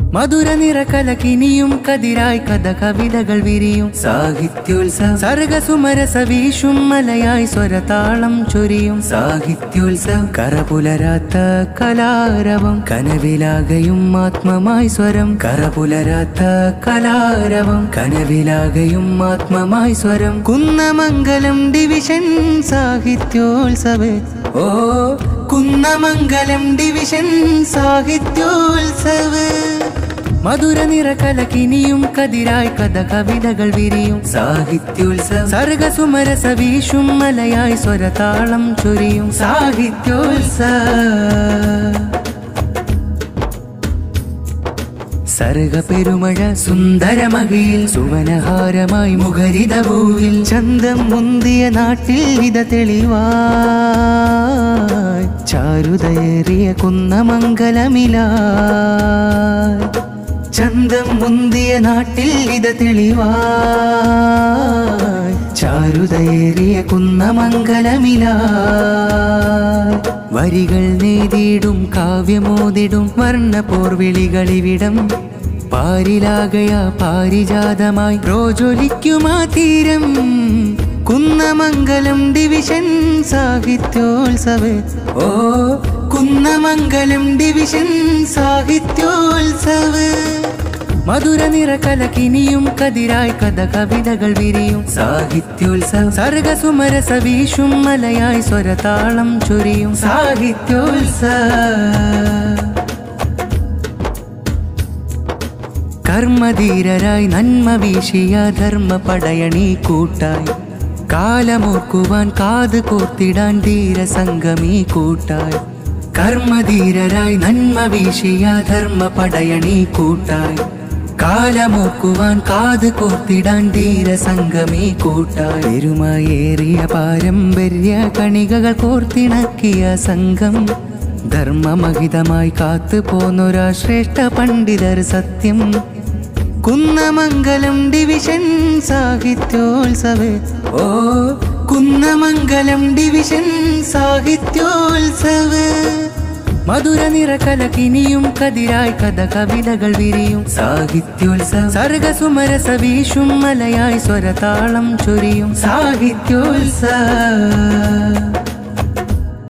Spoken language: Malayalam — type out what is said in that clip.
മധുര നിറകലകിനിയും കതിരായി കഥ കവിതകൾ വിരിയും സാഹിത്യോത്സവം സർഗസുമരസ വീശും മലയായി സ്വരതാളം ചൊരിയും സാഹിത്യോത്സവം കറപുലരാത്ത കലാരവം കനവിലാകയും ആത്മമായി സ്വരം കറപുലരാത്ത കലാരവം കനവിലാകയും ആത്മമായി സ്വരം കുന്നമംഗലം ഡിവിഷൻ സാഹിത്യോത്സവ ഓ കുന്നമംഗലം ഡിവിഷൻ സാഹിത്യോത്സവ മധുര നിറകലകിനിയും കതിരായി കഥ കവിതകൾ വിരിയും സാഹിത്യോത്സവം സർഗസുമരസ വീശും മലയായി സ്വരതാളം ചൊരിയും സാഹിത്യോത്സവ സർഗ പെരുമഴ സുന്ദരമകയിൽ സുവനഹാരമായി മുഖരിത ഭൂവിൽ ചന്തം മുന്തിയ നാട്ടിൽ ഇത തെളിവായി ചാരുതയേറിയ കുന്നമംഗലമിലായി ചന്തം മുന്തിയ നാട്ടിൽ ഇത തെളിവായി ചാരുതയേറിയ കുന്നമംഗലമിലായി വരികൾ നേടിയിടും കാവ്യമോതിടും വർണ്ണ പോർവിളികളിവിടം പാരിലാകയ പാരിജാതമായി പ്രോജ്വലിക്കുമാ തീരം കുന്നമംഗലം ഡിവിഷൻ സാഹിത്യോത്സവ ഓ കുന്നമംഗലം ഡിവിഷൻ സാഹിത്യോത്സവ മധുര നിറകലകിനിയും കതിരായി കഥ കവിതകൾ വിരിയും സാഹിത്യോത്സവം സർഗസുമരസ വീശും മലയായി സ്വരതാളം ചൊരിയും സാഹിത്യോത്സവ കർമ്മധീരരായി നന്മ വീശിയ ധർമ്മ പടയണി കൂട്ടായി കാലമോർക്കുവാൻ കാത് കോർത്തിടാൻ ധീരസംഗമീ കൂട്ടായി കർമ്മധീരരായി നന്മ വീശിയ ധർമ്മ പടയണി കൂട്ടായി കാലമോക്കുവാൻ കാത് കോർത്തിടാൻ ധീരസംഗമീ കൂട്ടായി പെരുമയേറിയ പാരമ്പര്യ കണികകൾ കോർത്തിണക്കിയ സംഘം ധർമ്മമഹിതമായി കാത്തു പോന്നൊരാ ശ്രേഷ്ഠ പണ്ഡിതർ സത്യം കുന്നമംഗലം ഡിവിഷൻ സാഹിത്യോത്സവ ഓ കുന്നമംഗലം ഡിവിഷൻ സാഹിത്യോത്സവ മധുര നിറകലകിനിയും കതിരായി കഥ കവിതകൾ വിരിയും സാഹിത്യോത്സവം സർഗസുമരസ വീശും മലയായി സ്വരതാളം ചൊരിയും സാഹിത്യോത്സവ